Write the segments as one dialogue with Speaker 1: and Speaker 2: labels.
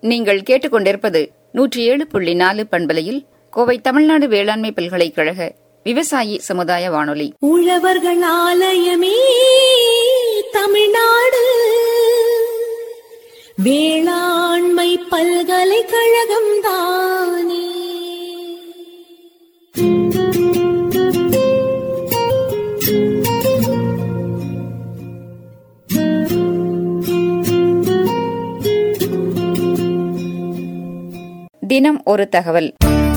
Speaker 1: நீங்கள் கேட்டுக்கொண்டிருப்பது நூற்றி ஏழு புள்ளி நாலு பண்பலையில் கோவை தமிழ்நாடு வேளாண்மை பல்கலைக்கழக விவசாயி சமுதாய வானொலி
Speaker 2: உழவர்கள் ஆலயமே தமிழ்நாடு வேளாண்மை பல்கலைக்கழகம் தானே
Speaker 1: தினம் ஒரு தகவல்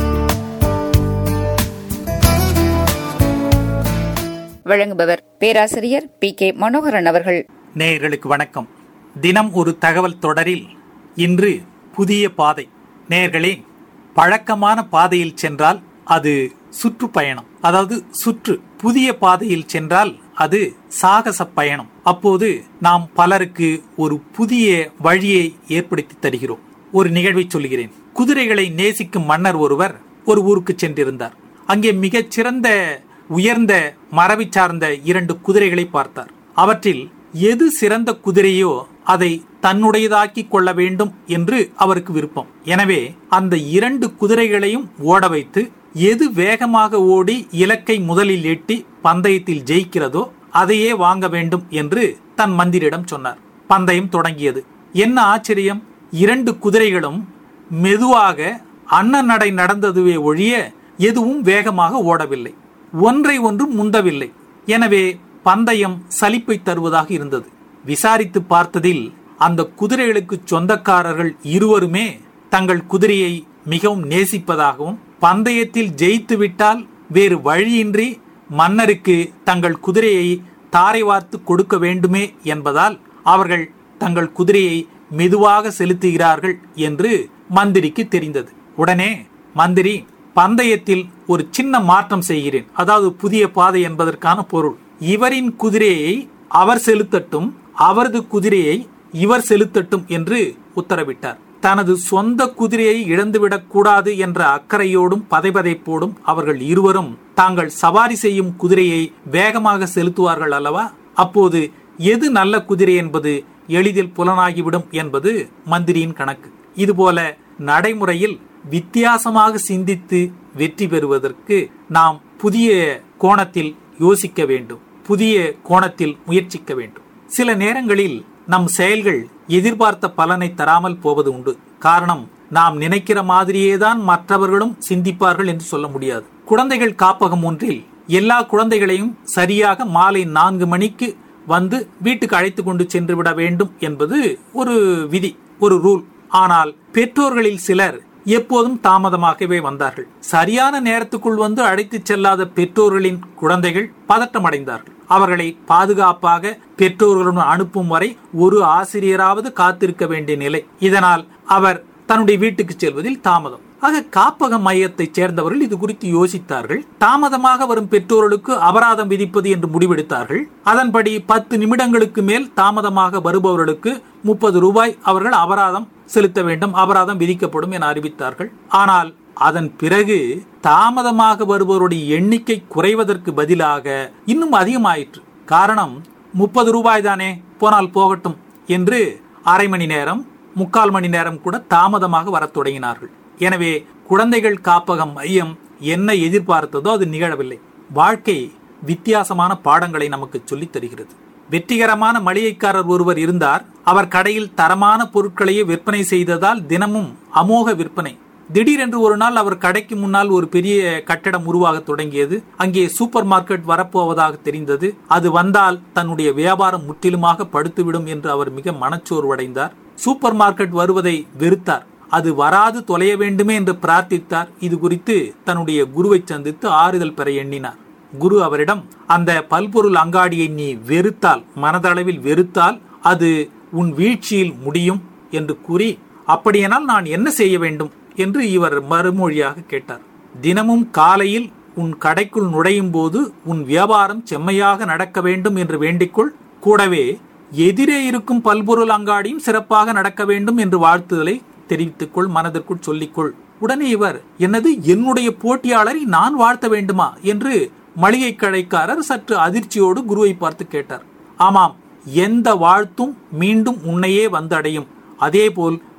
Speaker 1: வழங்குபவர் பேராசிரியர் பி கே மனோகரன் அவர்கள்
Speaker 3: நேயர்களுக்கு வணக்கம் தினம் ஒரு தகவல் தொடரில் இன்று புதிய பாதை நேயர்களே பழக்கமான பாதையில் சென்றால் அது சுற்றுப்பயணம் அதாவது சுற்று புதிய பாதையில் சென்றால் அது சாகச பயணம் அப்போது நாம் பலருக்கு ஒரு புதிய வழியை ஏற்படுத்தி தருகிறோம் ஒரு நிகழ்வை சொல்கிறேன் குதிரைகளை நேசிக்கும் மன்னர் ஒருவர் ஒரு ஊருக்கு சென்றிருந்தார் அங்கே மிகச் சிறந்த உயர்ந்த மரபை சார்ந்த இரண்டு குதிரைகளை பார்த்தார் அவற்றில் எது சிறந்த குதிரையோ அதை தன்னுடையதாக்கி கொள்ள வேண்டும் என்று அவருக்கு விருப்பம் எனவே அந்த இரண்டு குதிரைகளையும் ஓட வைத்து எது வேகமாக ஓடி இலக்கை முதலில் எட்டி பந்தயத்தில் ஜெயிக்கிறதோ அதையே வாங்க வேண்டும் என்று தன் மந்திரிடம் சொன்னார் பந்தயம் தொடங்கியது என்ன ஆச்சரியம் இரண்டு குதிரைகளும் மெதுவாக அன்ன நடை நடந்ததுவே ஒழிய எதுவும் வேகமாக ஓடவில்லை ஒன்றை ஒன்று முந்தவில்லை எனவே பந்தயம் சலிப்பை தருவதாக இருந்தது விசாரித்து பார்த்ததில் அந்த குதிரைகளுக்கு சொந்தக்காரர்கள் இருவருமே தங்கள் குதிரையை மிகவும் நேசிப்பதாகவும் பந்தயத்தில் ஜெயித்து விட்டால் வேறு வழியின்றி மன்னருக்கு தங்கள் குதிரையை தாரை வார்த்து கொடுக்க வேண்டுமே என்பதால் அவர்கள் தங்கள் குதிரையை மெதுவாக செலுத்துகிறார்கள் என்று மந்திரிக்கு தெரிந்தது உடனே மந்திரி பந்தயத்தில் ஒரு சின்ன மாற்றம் செய்கிறேன் அதாவது புதிய பாதை என்பதற்கான பொருள் இவரின் குதிரையை அவர் செலுத்தட்டும் அவரது குதிரையை இவர் செலுத்தட்டும் என்று உத்தரவிட்டார் தனது சொந்த குதிரையை இழந்துவிடக் கூடாது என்ற அக்கறையோடும் பதைபதைப்போடும் அவர்கள் இருவரும் தாங்கள் சவாரி செய்யும் குதிரையை வேகமாக செலுத்துவார்கள் அல்லவா அப்போது எது நல்ல குதிரை என்பது எளிதில் புலனாகிவிடும் என்பது மந்திரியின் கணக்கு இதுபோல நடைமுறையில் வித்தியாசமாக சிந்தித்து வெற்றி பெறுவதற்கு நாம் புதிய கோணத்தில் யோசிக்க வேண்டும் புதிய கோணத்தில் முயற்சிக்க வேண்டும் சில நேரங்களில் நம் செயல்கள் எதிர்பார்த்த பலனை தராமல் போவது உண்டு காரணம் நாம் நினைக்கிற மாதிரியேதான் மற்றவர்களும் சிந்திப்பார்கள் என்று சொல்ல முடியாது குழந்தைகள் காப்பகம் ஒன்றில் எல்லா குழந்தைகளையும் சரியாக மாலை நான்கு மணிக்கு வந்து வீட்டுக்கு அழைத்து கொண்டு சென்று விட வேண்டும் என்பது ஒரு விதி ஒரு ரூல் ஆனால் பெற்றோர்களில் சிலர் எப்போதும் தாமதமாகவே வந்தார்கள் சரியான நேரத்துக்குள் வந்து அழைத்துச் செல்லாத பெற்றோர்களின் குழந்தைகள் பதட்டமடைந்தார்கள் அவர்களை பாதுகாப்பாக பெற்றோர்களுடன் அனுப்பும் வரை ஒரு ஆசிரியராவது காத்திருக்க வேண்டிய நிலை இதனால் அவர் தன்னுடைய வீட்டுக்கு செல்வதில் தாமதம் ஆக காப்பக மையத்தை சேர்ந்தவர்கள் இது குறித்து யோசித்தார்கள் தாமதமாக வரும் பெற்றோர்களுக்கு அபராதம் விதிப்பது என்று முடிவெடுத்தார்கள் அதன்படி பத்து நிமிடங்களுக்கு மேல் தாமதமாக வருபவர்களுக்கு முப்பது ரூபாய் அவர்கள் அபராதம் செலுத்த வேண்டும் அபராதம் விதிக்கப்படும் என அறிவித்தார்கள் ஆனால் அதன் பிறகு தாமதமாக வருபவருடைய எண்ணிக்கை குறைவதற்கு பதிலாக இன்னும் அதிகமாயிற்று காரணம் முப்பது ரூபாய் தானே போனால் போகட்டும் என்று அரை மணி நேரம் முக்கால் மணி நேரம் கூட தாமதமாக வரத் தொடங்கினார்கள் எனவே குழந்தைகள் காப்பகம் மையம் என்ன எதிர்பார்த்ததோ அது நிகழவில்லை வாழ்க்கை வித்தியாசமான பாடங்களை நமக்கு சொல்லித் தருகிறது வெற்றிகரமான மளிகைக்காரர் ஒருவர் இருந்தார் அவர் கடையில் தரமான பொருட்களையே விற்பனை செய்ததால் தினமும் அமோக விற்பனை திடீரென்று ஒரு நாள் அவர் கடைக்கு முன்னால் ஒரு பெரிய கட்டடம் உருவாக தொடங்கியது அங்கே சூப்பர் மார்க்கெட் வரப்போவதாக தெரிந்தது அது வந்தால் தன்னுடைய வியாபாரம் முற்றிலுமாக படுத்துவிடும் என்று அவர் மிக மனச்சோர்வடைந்தார் சூப்பர் மார்க்கெட் வருவதை வெறுத்தார் அது வராது தொலைய வேண்டுமே என்று பிரார்த்தித்தார் இது குறித்து தன்னுடைய குருவை சந்தித்து ஆறுதல் பெற எண்ணினார் குரு அவரிடம் அந்த பல்பொருள் அங்காடியை நீ வெறுத்தால் மனதளவில் வெறுத்தால் அது உன் வீழ்ச்சியில் முடியும் என்று கூறி அப்படியானால் நான் என்ன செய்ய வேண்டும் என்று இவர் மறுமொழியாக கேட்டார் தினமும் காலையில் உன் கடைக்குள் நுழையும் போது உன் வியாபாரம் செம்மையாக நடக்க வேண்டும் என்று வேண்டிக்கொள் கூடவே எதிரே இருக்கும் பல்பொருள் அங்காடியும் சிறப்பாக நடக்க வேண்டும் என்று வாழ்த்துதலை தெரிவித்துக்கொள் மனதிற்குள் சொல்லிக்கொள் உடனே இவர் என்னது என்னுடைய போட்டியாளரை நான் வாழ்த்த வேண்டுமா என்று மளிகை கடைக்காரர் சற்று அதிர்ச்சியோடு குருவை பார்த்து கேட்டார் ஆமாம் எந்த வாழ்த்தும் மீண்டும் உன்னையே வந்தடையும் அதேபோல்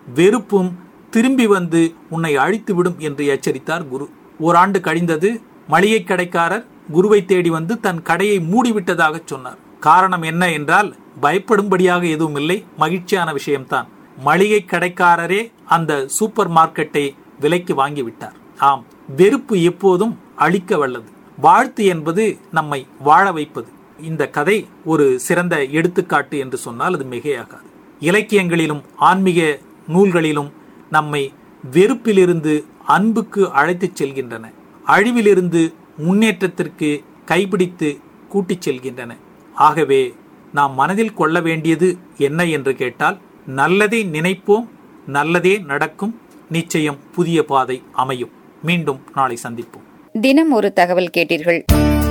Speaker 3: வெறுப்பும் திரும்பி வந்து உன்னை அழித்துவிடும் என்று எச்சரித்தார் குரு ஓராண்டு கழிந்தது மளிகை கடைக்காரர் குருவை தேடி வந்து தன் கடையை மூடிவிட்டதாக சொன்னார் காரணம் என்ன என்றால் பயப்படும்படியாக எதுவும் இல்லை மகிழ்ச்சியான விஷயம்தான் மளிகை கடைக்காரரே அந்த சூப்பர் மார்க்கெட்டை விலைக்கு வாங்கிவிட்டார் ஆம் வெறுப்பு எப்போதும் அழிக்க வல்லது வாழ்த்து என்பது நம்மை வாழ வைப்பது இந்த கதை ஒரு சிறந்த எடுத்துக்காட்டு என்று சொன்னால் அது மிகையாகாது இலக்கியங்களிலும் ஆன்மீக நூல்களிலும் நம்மை வெறுப்பிலிருந்து அன்புக்கு அழைத்துச் செல்கின்றன அழிவிலிருந்து முன்னேற்றத்திற்கு கைபிடித்து கூட்டிச் செல்கின்றன ஆகவே நாம் மனதில் கொள்ள வேண்டியது என்ன என்று கேட்டால் நல்லதை நினைப்போம் நல்லதே நடக்கும் நிச்சயம் புதிய பாதை அமையும் மீண்டும் நாளை சந்திப்போம்
Speaker 1: தினம் ஒரு தகவல் கேட்டீர்கள்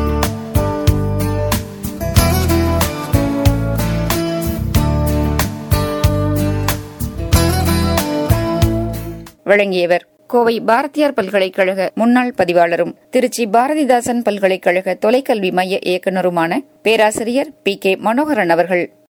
Speaker 1: வழங்கியவர் கோவை பாரதியார் பல்கலைக்கழக முன்னாள் பதிவாளரும் திருச்சி பாரதிதாசன் பல்கலைக்கழக தொலைக்கல்வி மைய இயக்குநருமான பேராசிரியர் பி கே மனோகரன் அவர்கள்